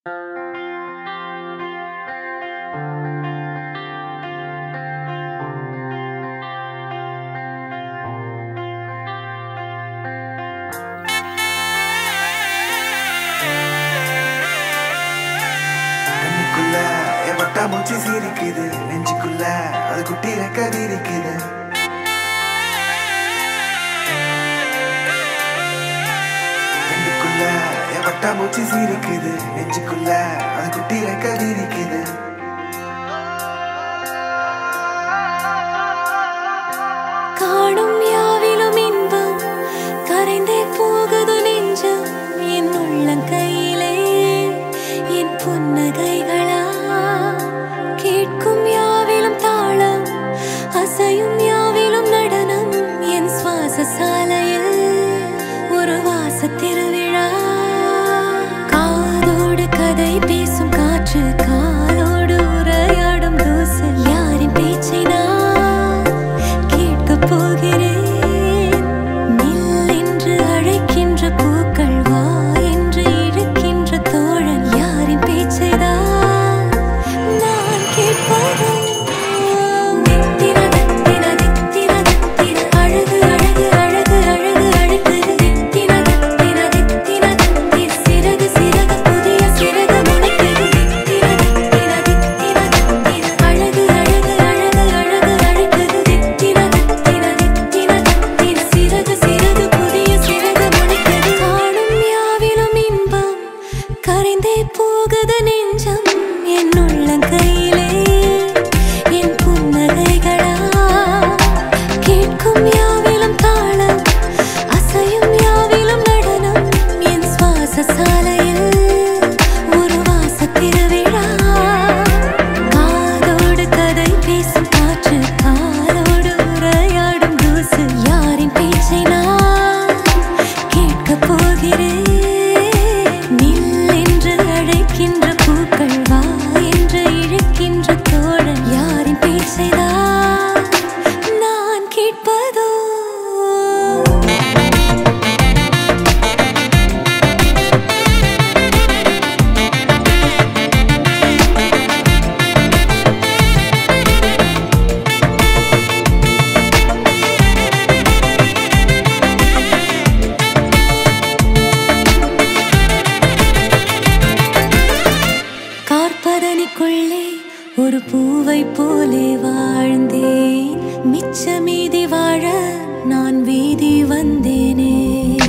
கண்ணுக்குள்ள என் வட்டா மூச்சு சிரிக்குது நெஞ்சுக்குள்ள அது குட்டி ரெக்க விரிக்குது கண்ணுக்குள்ள என் வட்டா மூச்சு சிரிக்குது நெஞ்சுக்குள்ள அது குட்டி ரெக்க விரிக்குது காணும் யாவிலும் இன்பம் கரைந்தே போகுது நெஞ்சம் என் உள்ளங்கையிலே என் புன்னகைகளா கேட்கும் யாவிலும் தாளம் அசையும் யாவிலும் நடனம் என் சுவாச சாலையில் ஒரு வாச திருவிழா காதோடு கதை பேசும் காற்று காலோடு உரையாடும் தூசு யாரின் பேச்சை நான் கேட்கப் போகிறேன் நில் என்று அழைக்கின்ற பூக்கள் வா என்று இழுக்கின்ற தோழன் யாரின் பேச்சைதான் நான் கேட்பதோ தித்திர தித்திர தித்திர தித்திர அழகு அழகு அழகு அழகு அழகு தித்திர தித்திர தித்திர தித்திர சிறகு சிறகு புதிய சிறகு முளைக்குது தித்திர தித்திர தித்திர தித்திர அழகு அழகு அழகு அழகு அழகுது தித்திர தித்திர தித்திர தித்திர சிறகு சிறகு புதிய சிறகு முளைக்குது காணும் யாவிலும் இன்பம் கரைந்தே போகுது நெஞ்சம் என் உள்ளங்கையிலே என் புன்னகைகளா கேட்கும் யாவிலும் தாளம் அசையும் யாவிலும் நடனம் என் சுவாச சாலையில் ஒரு வாச திருவிழா காதோடு கதை பேசும் காற்று காலோடு உரையாடும் தூசு யாரின் பேச்சை நான் கேட்கப் போகிறேன் நில் என்று அழைக்கின்ற பூக்கள் வா என்று இழுக்கின்ற தோழன் யாரின் பேச்சைதான் நான் கேட்பதோ கார்பதனிக்குள்ளே ஒரு பூவை போலே வாழ்ந்தேன் மிச்ச மீதி வாழ நான் வீதி வந்தேனே